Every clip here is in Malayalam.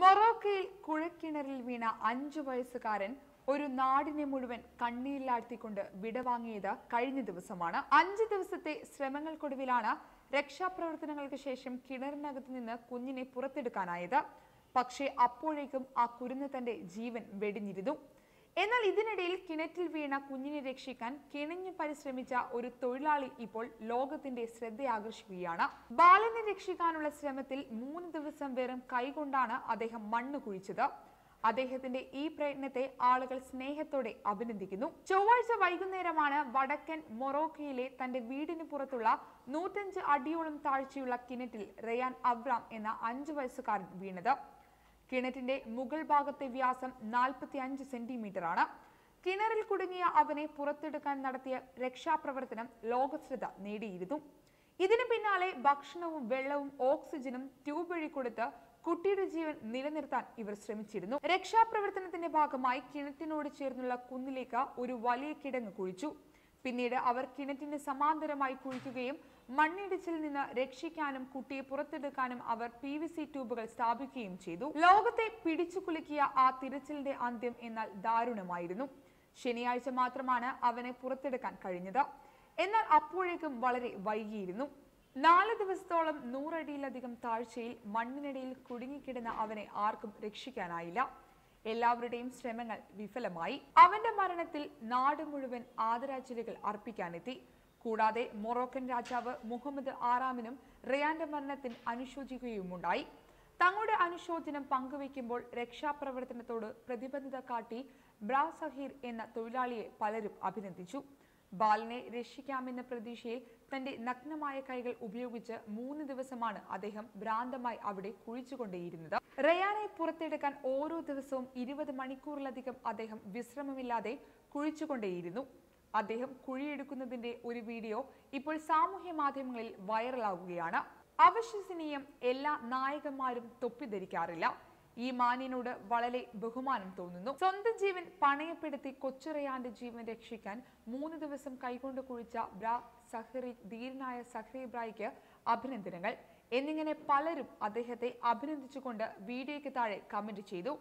മൊറോക്കയിൽ കുഴക്കിണറിൽ വീണ അഞ്ചു വയസ്സുകാരൻ ഒരു നാടിനെ മുഴുവൻ കണ്ണീരിലാഴ്ത്തിക്കൊണ്ട് വിടവാങ്ങിയത് കഴിഞ്ഞ ദിവസമാണ് അഞ്ച് ദിവസത്തെ ശ്രമങ്ങൾക്കൊടുവിലാണ് രക്ഷാപ്രവർത്തനങ്ങൾക്ക് ശേഷം കിണറിനകത്ത് നിന്ന് കുഞ്ഞിനെ പുറത്തെടുക്കാനായത് പക്ഷേ അപ്പോഴേക്കും ആ കുരുന്ന് തന്റെ ജീവൻ വെടിഞ്ഞിരുന്നു എന്നാൽ ഇതിനിടയിൽ കിണറ്റിൽ വീണ കുഞ്ഞിനെ രക്ഷിക്കാൻ കിണഞ്ഞു പരിശ്രമിച്ച ഒരു തൊഴിലാളി ഇപ്പോൾ ലോകത്തിന്റെ ശ്രദ്ധയാകർഷിക്കുകയാണ് ബാലനെ രക്ഷിക്കാനുള്ള ശ്രമത്തിൽ മൂന്ന് ദിവസം വെറും കൈകൊണ്ടാണ് അദ്ദേഹം മണ്ണ് കുഴിച്ചത് അദ്ദേഹത്തിന്റെ ഈ പ്രയത്നത്തെ ആളുകൾ സ്നേഹത്തോടെ അഭിനന്ദിക്കുന്നു ചൊവ്വാഴ്ച വൈകുന്നേരമാണ് വടക്കൻ മൊറോക്കയിലെ തന്റെ വീടിന് പുറത്തുള്ള നൂറ്റഞ്ച് അടിയോളം താഴ്ചയുള്ള കിണറ്റിൽ റയാൻ അബ്രാം എന്ന അഞ്ചു വയസ്സുകാരൻ വീണത് കിണറ്റിന്റെ മുകൾ ഭാഗത്തെ വ്യാസം നാൽപ്പത്തി അഞ്ച് സെന്റിമീറ്റർ ആണ് കിണറിൽ കുടുങ്ങിയ അവനെ പുറത്തെടുക്കാൻ നടത്തിയ രക്ഷാപ്രവർത്തനം ലോകശ്രദ്ധ നേടിയിരുന്നു ഇതിന് പിന്നാലെ ഭക്ഷണവും വെള്ളവും ഓക്സിജനും ട്യൂബ് വഴി കൊടുത്ത് കുട്ടിയുടെ ജീവൻ നിലനിർത്താൻ ഇവർ ശ്രമിച്ചിരുന്നു രക്ഷാപ്രവർത്തനത്തിന്റെ ഭാഗമായി കിണറ്റിനോട് ചേർന്നുള്ള കുന്നിലേക്ക് ഒരു വലിയ കിടങ്ങ് കുഴിച്ചു പിന്നീട് അവർ കിണറ്റിന് സമാന്തരമായി കുഴിക്കുകയും മണ്ണിടിച്ചിൽ നിന്ന് രക്ഷിക്കാനും കുട്ടിയെ പുറത്തെടുക്കാനും അവർ പി വി സി ട്യൂബുകൾ സ്ഥാപിക്കുകയും ചെയ്തു ലോകത്തെ പിടിച്ചു കുലുക്കിയ ആ തിരച്ചിലിന്റെ അന്ത്യം എന്നാൽ ദാരുണമായിരുന്നു ശനിയാഴ്ച മാത്രമാണ് അവനെ പുറത്തെടുക്കാൻ കഴിഞ്ഞത് എന്നാൽ അപ്പോഴേക്കും വളരെ വൈകിയിരുന്നു നാല് ദിവസത്തോളം നൂറടിയിലധികം താഴ്ചയിൽ മണ്ണിനിടയിൽ കുടുങ്ങിക്കിടന്ന അവനെ ആർക്കും രക്ഷിക്കാനായില്ല എല്ലാവരുടെയും ശ്രമങ്ങൾ വിഫലമായി അവന്റെ മരണത്തിൽ നാട് മുഴുവൻ ആദരാഞ്ജലികൾ അർപ്പിക്കാനെത്തി കൂടാതെ മൊറോക്കൻ രാജാവ് മുഹമ്മദ് ആറാമിനും റിയാന്റെ മരണത്തിൽ അനുശോചിക്കുകയുമുണ്ടായി തങ്ങളുടെ അനുശോചനം പങ്കുവയ്ക്കുമ്പോൾ രക്ഷാപ്രവർത്തനത്തോട് പ്രതിബദ്ധത കാട്ടി ബ്രാ സഹീർ എന്ന തൊഴിലാളിയെ പലരും അഭിനന്ദിച്ചു ബാലനെ രക്ഷിക്കാമെന്ന പ്രതീക്ഷയിൽ തന്റെ നഗ്നമായ കൈകൾ ഉപയോഗിച്ച് മൂന്ന് ദിവസമാണ് അദ്ദേഹം ഭ്രാന്തമായി അവിടെ കുഴിച്ചുകൊണ്ടേയിരുന്നത് റയാനെ പുറത്തെടുക്കാൻ ഓരോ ദിവസവും ഇരുപത് മണിക്കൂറിലധികം അദ്ദേഹം വിശ്രമമില്ലാതെ കുഴിച്ചുകൊണ്ടേയിരുന്നു അദ്ദേഹം കുഴിയെടുക്കുന്നതിന്റെ ഒരു വീഡിയോ ഇപ്പോൾ സാമൂഹ്യ മാധ്യമങ്ങളിൽ വൈറലാകുകയാണ് അവിശ്വസനീയം എല്ലാ നായകന്മാരും തൊപ്പി ധരിക്കാറില്ല ഈ മാന്യനോട് വളരെ ബഹുമാനം തോന്നുന്നു സ്വന്തം ജീവൻ പണയപ്പെടുത്തി കൊച്ചുറയാന്റെ ജീവൻ രക്ഷിക്കാൻ മൂന്ന് ദിവസം കൈകൊണ്ട് കുഴിച്ച ബ്രാ സഹറി ധീരനായ സഹറി ബ്രായ്ക്ക് അഭിനന്ദനങ്ങൾ എന്നിങ്ങനെ പലരും അദ്ദേഹത്തെ അഭിനന്ദിച്ചുകൊണ്ട് വീഡിയോയ്ക്ക് താഴെ കമന്റ് ചെയ്തു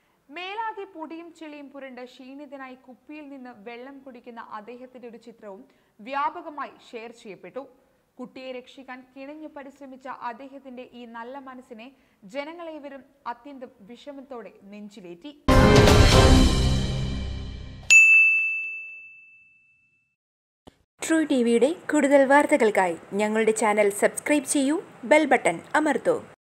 മേലാകെ പൊടിയും ചെളിയും പുരണ്ട് ക്ഷീണിതനായി കുപ്പിയിൽ നിന്ന് വെള്ളം കുടിക്കുന്ന അദ്ദേഹത്തിന്റെ ഒരു ചിത്രവും വ്യാപകമായി ഷെയർ ചെയ്യപ്പെട്ടു കുട്ടിയെ രക്ഷിക്കാൻ കിണഞ്ഞു പരിശ്രമിച്ച അദ്ദേഹത്തിന്റെ ഈ നല്ല മനസ്സിനെ ജനങ്ങളേവരും അത്യന്തം വിഷമത്തോടെ നെഞ്ചിലേറ്റി ട്രൂ ടി വിയുടെ കൂടുതൽ വാർത്തകൾക്കായി ഞങ്ങളുടെ ചാനൽ സബ്സ്ക്രൈബ് ചെയ്യൂ ബെൽ ബട്ടൺ അമർത്തൂ